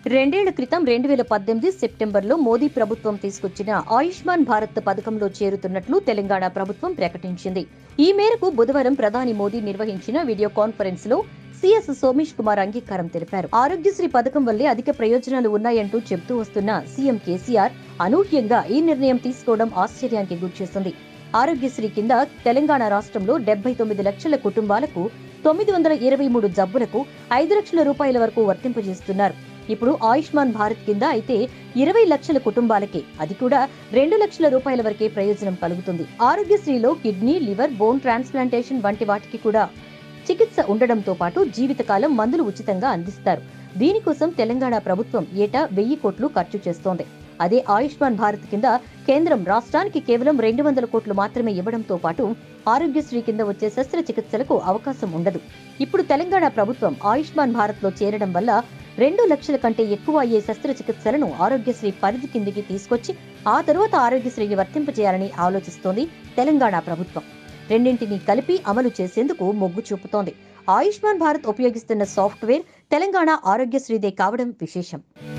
రెండేళ్ల క్రితం రెండు వేల పద్దెనిమిది సెప్టెంబర్లో మోదీ ప్రభుత్వం తీసుకొచ్చిన ఆయుష్మాన్ భారత్ పథకంలో చేరుతున్నట్లు తెలంగాణ ప్రభుత్వం ప్రకటించింది ఈ మేరకు బుధవారం ప్రధాని మోదీ నిర్వహించిన వీడియో కాన్ఫరెన్స్ లో సీఎస్ సోమేష్ కుమార్ అంగీకారం తెలిపారు ఆరోగ్యశ్రీ పథకం వల్లే అధిక ప్రయోజనాలు ఉన్నాయంటూ చెబుతూ వస్తున్న సీఎం కేసీఆర్ అనూహ్యంగా ఈ నిర్ణయం తీసుకోవడం ఆశ్చర్యానికి గురిచేసింది ఆరోగ్యశ్రీ కింద తెలంగాణ రాష్ట్రంలో డెబ్బై తొమ్మిది లక్షల కుటుంబాలకు తొమ్మిది వందల ఇరవై మూడు జబ్బులకు ఐదు లక్షల రూపాయల వరకు వర్తింపజేస్తున్నారు ఇప్పుడు ఆయుష్మాన్ భారత్ కింద అయితే ఇరవై లక్షల కుటుంబాలకే అది కూడా రెండు లక్షల రూపాయల వరకే ప్రయోజనం కలుగుతుంది ఆరోగ్యశ్రీలో కిడ్నీ లివర్ బోన్ ట్రాన్స్ప్లాంటేషన్ వంటి వాటికి కూడా చికిత్స ఉండడంతో పాటు జీవితకాలం మందులు ఉచితంగా అందిస్తారు దీనికోసం తెలంగాణ ప్రభుత్వం ఏటా వెయ్యి కోట్లు ఖర్చు చేస్తోంది అదే ఆయుష్మాన్ భారత్ కింద కేంద్రం రాష్ట్రానికి కేవలం రెండు వందల కోట్లు మాత్రమే ఇవ్వడంతో పాటు ఆరోగ్యశ్రీ కింద వచ్చే శస్త్రచికిత్సలకు అవకాశం ఉండదు ఇప్పుడు తెలంగాణ ప్రభుత్వం ఆయుష్మాన్ భారత్ లో చేరడం వల్ల రెండు లక్షల కంటే ఎక్కువ అయ్యే శస్త్రచికిత్సలను ఆరోగ్యశ్రీ పరిధి కిందికి తీసుకొచ్చి ఆ తరువాత ఆరోగ్యశ్రీని వర్తింపజేయాలని ఆలోచిస్తోంది తెలంగాణ ప్రభుత్వం రెండింటిని కలిపి అమలు చేసేందుకు మొగ్గు చూపుతోంది ఆయుష్మాన్ భారత్ ఉపయోగిస్తున్న సాఫ్ట్వేర్ తెలంగాణ ఆరోగ్యశ్రీదే కావడం విశేషం